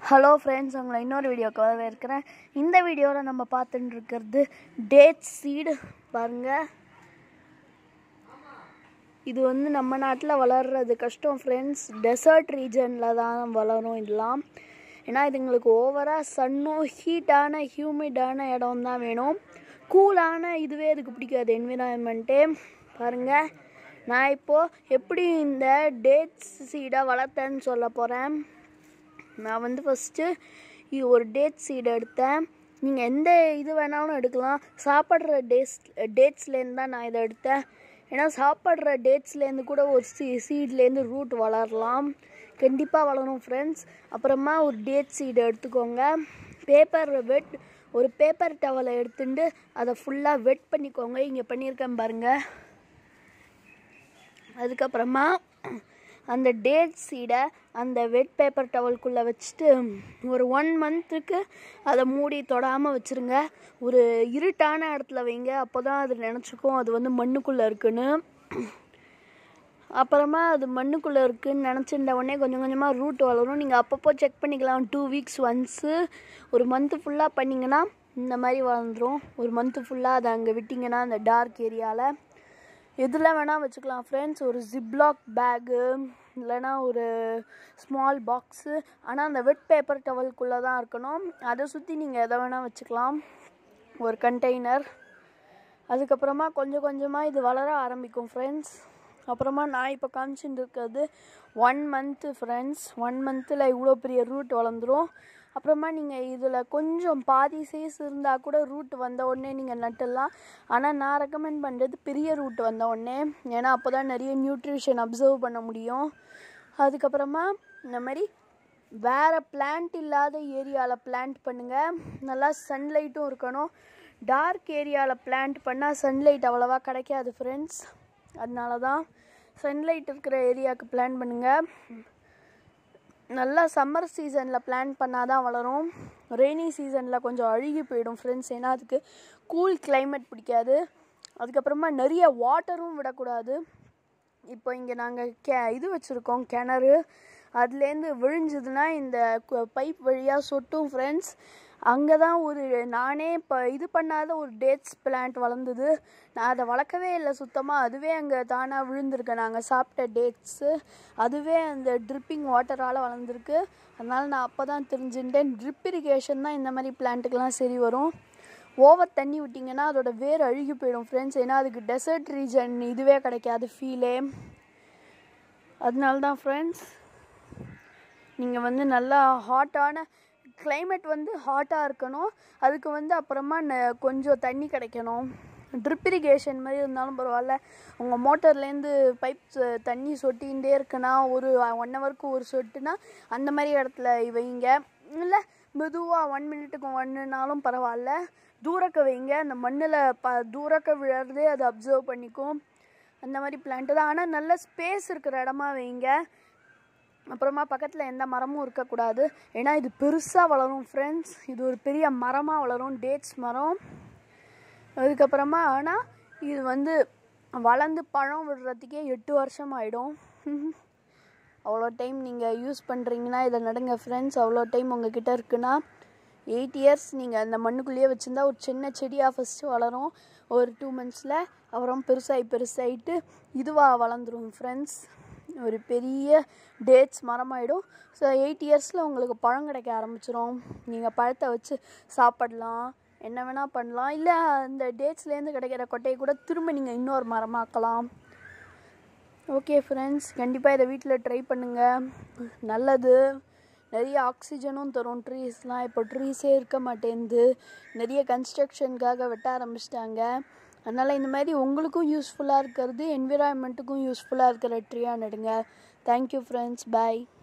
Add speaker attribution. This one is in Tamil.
Speaker 1: ஹலோ ஃப்ரெண்ட்ஸ் உங்களை இன்னொரு வீடியோக்கு வரவேற்கிறேன் இந்த வீடியோவில் நம்ம பார்த்துட்டு இருக்கிறது டேட் சீடு பாருங்கள் இது வந்து நம்ம நாட்டில் வளர்றது கஷ்டம் ஃப்ரெண்ட்ஸ் டெசர்ட் ரீஜனில் தான் வளரும் இதெல்லாம் ஏன்னா இதுங்களுக்கு ஓவராக சன்னும் ஹீட்டான ஹியூமிடான இடம் தான் வேணும் கூலான இதுவே இதுக்கு பிடிக்காது என்விரான்மெண்ட்டே பாருங்கள் நான் இப்போது எப்படி இந்த டேட்ஸ் சீடை வளர்த்தேன்னு சொல்ல போகிறேன் நான் வந்து ஃபஸ்ட்டு இது ஒரு டேட் சீடு எடுத்தேன் நீங்கள் எந்த இது வேணாலும் எடுக்கலாம் சாப்பிட்ற டேட்ஸ் டேட்ஸ்லேருந்து தான் நான் இதை எடுத்தேன் ஏன்னா சாப்பிட்ற டேட்ஸ்லேருந்து கூட ஒரு சீ சீட்லேருந்து ரூட் வளரலாம் கண்டிப்பாக வளரும் ஃப்ரெண்ட்ஸ் அப்புறமா ஒரு டேட் சீடு எடுத்துக்கோங்க பேப்பர் வெட் ஒரு பேப்பர் டவலை எடுத்துட்டு அதை ஃபுல்லாக வெட் பண்ணிக்கோங்க இங்கே பண்ணியிருக்கேன் பாருங்கள் அதுக்கப்புறமா அந்த டேட் சீடை அந்த வெட் பேப்பர் டவல்குள்ளே வச்சுட்டு ஒரு ஒன் மந்த்துக்கு அதை மூடி தொடாமல் வச்சுருங்க ஒரு இருட்டான இடத்துல வைங்க அப்போ தான் அது நினச்சிக்கும் அது வந்து மண்ணுக்குள்ளே இருக்குன்னு அப்புறமா அது மண்ணுக்குள்ளே இருக்குன்னு நினச்சிருந்த உடனே கொஞ்சம் கொஞ்சமாக ரூட் வளரும் நீங்கள் அப்பப்போ செக் பண்ணிக்கலாம் டூ வீக்ஸ் ஒன்ஸு ஒரு மந்த்து ஃபுல்லாக பண்ணிங்கன்னா இந்த மாதிரி வளர்ந்துடும் ஒரு மந்த்து ஃபுல்லாக அதை அங்கே விட்டிங்கன்னா அந்த டார்க் ஏரியாவில் எதில் வேணால் வச்சுக்கலாம் ஃப்ரெண்ட்ஸ் ஒரு ஜிப்லாக் பேகு இல்லைனா ஒரு ஸ்மால் பாக்ஸு ஆனால் அந்த வெட் பேப்பர் டவல்குள்ளே தான் இருக்கணும் அதை சுற்றி நீங்கள் எதை வேணால் வச்சுக்கலாம் ஒரு கண்டெய்னர் அதுக்கப்புறமா கொஞ்சம் கொஞ்சமாக இது வளர ஆரம்பிக்கும் ஃப்ரெண்ட்ஸ் அப்புறமா நான் இப்போ காமிச்சுட்டு இருக்கிறது ஒன் மந்த்து ஃப்ரெண்ட்ஸ் ஒன் மந்த்தில் இவ்வளோ பெரிய ரூட் வளர்ந்துரும் அப்புறமா நீங்கள் இதில் கொஞ்சம் பாதி சைஸ் இருந்தால் கூட ரூட் வந்த உடனே நீங்கள் நட்டுடலாம் ஆனால் நான் ரெக்கமெண்ட் பண்ணுறது பெரிய ரூட் வந்த உடனே ஏன்னா அப்போ தான் நிறைய நியூட்ரிஷன் அப்சர்வ் பண்ண முடியும் அதுக்கப்புறமா இந்த மாதிரி வேறு பிளான்ட் இல்லாத ஏரியாவில் பிளான்ட் பண்ணுங்கள் நல்லா சன்லைட்டும் இருக்கணும் டார்க் ஏரியாவில் பிளான்ட் பண்ணால் சன்லைட் அவ்வளோவா கிடைக்காது ஃப்ரெண்ட்ஸ் அதனால தான் சன்லைட் இருக்கிற ஏரியாவுக்கு பிளான் பண்ணுங்கள் நல்லா சம்மர் சீசனில் பிளான் பண்ணால் தான் வளரும் ரெய்னி சீசனில் கொஞ்சம் அழுகி போயிடும் ஃப்ரெண்ட்ஸ் ஏன்னா அதுக்கு கூல் கிளைமேட் பிடிக்காது அதுக்கப்புறமா நிறைய வாட்டரும் விடக்கூடாது இப்போ இங்கே நாங்கள் கே இது வச்சுருக்கோம் கிணறு அதுலேருந்து விழிஞ்சதுன்னா இந்த பைப் வழியாக சொட்டும் ஃப்ரெண்ட்ஸ் அங்கே தான் ஒரு நானே இப்போ இது பண்ணாத ஒரு டேட்ஸ் பிளான்ட் வளர்ந்தது நான் அதை வளர்க்கவே இல்லை சுத்தமாக அதுவே அங்கே தானாக விழுந்திருக்கேன் நாங்கள் சாப்பிட்ட டேட்ஸு அதுவே அந்த ட்ரிப்பிங் வாட்டரால் வளர்ந்துருக்கு அதனால் நான் அப்போ தான் தெரிஞ்சுட்டேன் ட்ரிப் இரிகேஷன் தான் இந்த மாதிரி பிளான்ட்டுக்கெலாம் சரி வரும் ஓவர் தண்ணி விட்டிங்கன்னா அதோட வேர் அழுகி போயிடும் ஃப்ரெண்ட்ஸ் ஏன்னா அதுக்கு டெசர்ட் ரீஜன் இதுவே கிடைக்காது ஃபீலே அதனால தான் ஃப்ரெண்ட்ஸ் நீங்கள் வந்து நல்லா ஹாட்டான கிளைமேட் வந்து ஹாட்டாக இருக்கணும் அதுக்கு வந்து அப்புறமா ந கொஞ்சம் தண்ணி கிடைக்கணும் ட்ரிப் இரிகேஷன் மாதிரி இருந்தாலும் பரவாயில்ல உங்கள் மோட்டர்லேருந்து பைப் தண்ணி சொட்டிகிட்டே இருக்குன்னா ஒரு ஒன் ஹவருக்கு ஒரு சொட்டுனா அந்த மாதிரி இடத்துல வைங்க இல்லை மெதுவாக ஒன் மினிட்டுக்கு ஒன்றுனாலும் பரவாயில்ல தூரக்க வைங்க அந்த மண்ணில் ப தூரக்க விழறதே அதை அப்சர்வ் பண்ணிக்கும் அந்த மாதிரி பிளான்ட்டு தான் ஆனால் நல்ல ஸ்பேஸ் இருக்கிற இடமா வைங்க அப்புறமா பக்கத்தில் எந்த மரமும் இருக்கக்கூடாது ஏன்னா இது பெருசாக வளரும் ஃப்ரெண்ட்ஸ் இது ஒரு பெரிய மரமாக வளரும் டேட்ஸ் மரம் அதுக்கப்புறமா ஆனால் இது வந்து வளர்ந்து பழம் விடுறதுக்கே எட்டு வருஷம் ஆகிடும் அவ்வளோ டைம் நீங்கள் யூஸ் பண்ணுறீங்கன்னா இதை நடுங்க ஃப்ரெண்ட்ஸ் அவ்வளோ டைம் உங்ககிட்ட இருக்குன்னா எயிட் இயர்ஸ் நீங்கள் அந்த மண்ணுக்குள்ளேயே வச்சுருந்தா ஒரு சின்ன செடியாக ஃபஸ்ட்டு வளரும் ஒரு டூ மந்த்ஸில் அப்புறம் பெருசாகி பெருசாகிட்டு இதுவாக வளர்ந்துரும் ஃப்ரெண்ட்ஸ் ஒரு பெரிய டேட்ஸ் மரமாயிடும் ஸோ எயிட் இயர்ஸில் உங்களுக்கு பழம் கிடைக்க ஆரம்பிச்சிரும் நீங்கள் பழத்தை வச்சு சாப்பிடலாம் என்ன வேணால் பண்ணலாம் இல்லை அந்த டேட்ஸ்லேருந்து கிடைக்கிற கொட்டையை கூட திரும்ப நீங்கள் இன்னொரு மரமாக்கலாம் ஓகே ஃப்ரெண்ட்ஸ் கண்டிப்பாக இதை வீட்டில் ட்ரை பண்ணுங்கள் நல்லது நிறைய ஆக்சிஜனும் தரும் ட்ரீஸ்லாம் இப்போ ட்ரீஸே இருக்க மாட்டேங்குது நிறைய கன்ஸ்ட்ரக்ஷனுக்காக வெட்ட ஆரம்பிச்சிட்டாங்க அதனால் இந்த மாதிரி உங்களுக்கும் யூஸ்ஃபுல்லாக இருக்கிறது என்விரான்மெண்ட்டுக்கும் யூஸ்ஃபுல்லாக இருக்கிற ட்ரீயாக நடுங்க தேங்க்யூ ஃப்ரெண்ட்ஸ் பாய்